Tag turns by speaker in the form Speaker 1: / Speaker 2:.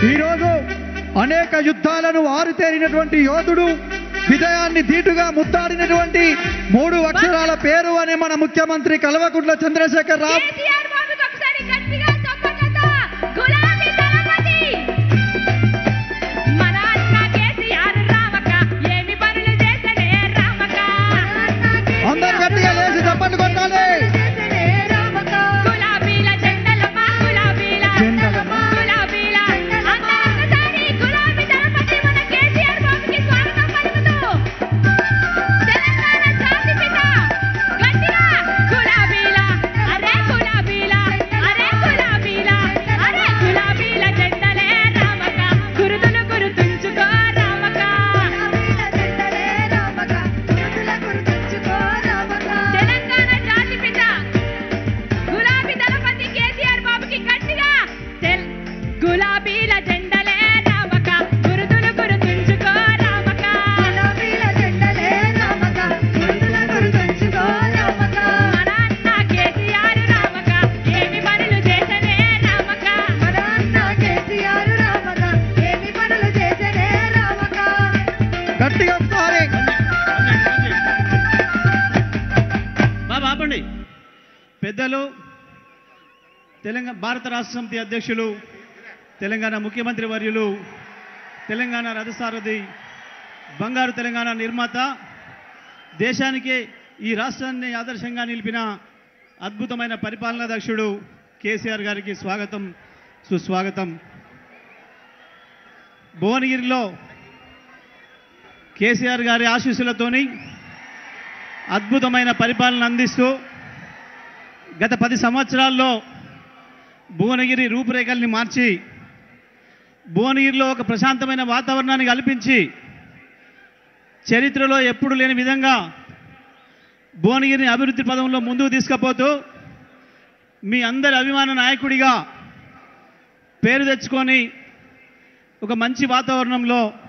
Speaker 1: ఈరోజు అనేక యుద్ధాలను ఆరుతేరినటువంటి యోధుడు విజయాన్ని ధీటుగా ముద్దాడినటువంటి మూడు అక్షరాల పేరు అని మన ముఖ్యమంత్రి కల్వకుంట్ల చంద్రశేఖర్ రావు
Speaker 2: కేసీఆర్ బాబుకి ఒకసారి గట్టిగా చప్పట్లతో గులాబీ దళపతి మన అన్న కేసీఆర్ రామక ఏమి పనులు చేసడే రామక
Speaker 1: అందరు గట్టిగా లేచి చప్పట్లు కొట్టాలి
Speaker 2: గులాబీల జెండలమా గులాబీల
Speaker 1: జెండలమా.
Speaker 2: గులాబీల అందరూ ఒకసారి గులాబీ దళపతి మన కేసీఆర్ బాబుకి స్వాగతం పలుకుతూ తెలంగాణ జాతిపిత గట్టిగా గులాబీల అరే గులాబీల అరే గులాబీల అరే గులాబీల జెండలే రామక గురుతులు గురుతుంచుకో రామక తెలంగాణ జాతిపిత గులాబీ దళపతి కేసీఆర్ బాబుకి గట్టిగా తెల్ గులాబీల జెండలే రామక గురుతులు గురుతుంచుకో రామక మన అన్న కేసీఆర్ రామక ఏమి పనులు చేసనే రామక
Speaker 1: గట్టిగా ఒకసారి
Speaker 3: బాబా ఆపండి పెద్దలు తెలంగాణ భారత రాష్ట్ర సమితి అధ్యక్షులు తెలంగాణ ముఖ్యమంత్రి వర్యులు తెలంగాణ రథసారథి బంగారు తెలంగాణ నిర్మాత దేశానికే ఈ రాష్ట్రాన్ని ఆదర్శంగా నిలిపిన అద్భుతమైన పరిపాలనా దక్షుడు కేసీఆర్ గారికి స్వాగతం సుస్వాగతం భువనగిరిలో కేసీఆర్ గారి ఆశీస్సులతోని అద్భుతమైన పరిపాలన అందిస్తూ గత పది సంవత్సరాల్లో భువనగిరి రూపురేఖల్ని మార్చి భువనగిరిలో ఒక ప్రశాంతమైన వాతావరణాన్ని కల్పించి చరిత్రలో ఎప్పుడు లేని విధంగా భువనగిరిని అభివృద్ధి పదంలో ముందుకు తీసుకుపోతూ మీ అందరి అభిమాన నాయకుడిగా పేరు తెచ్చుకొని ఒక మంచి వాతావరణంలో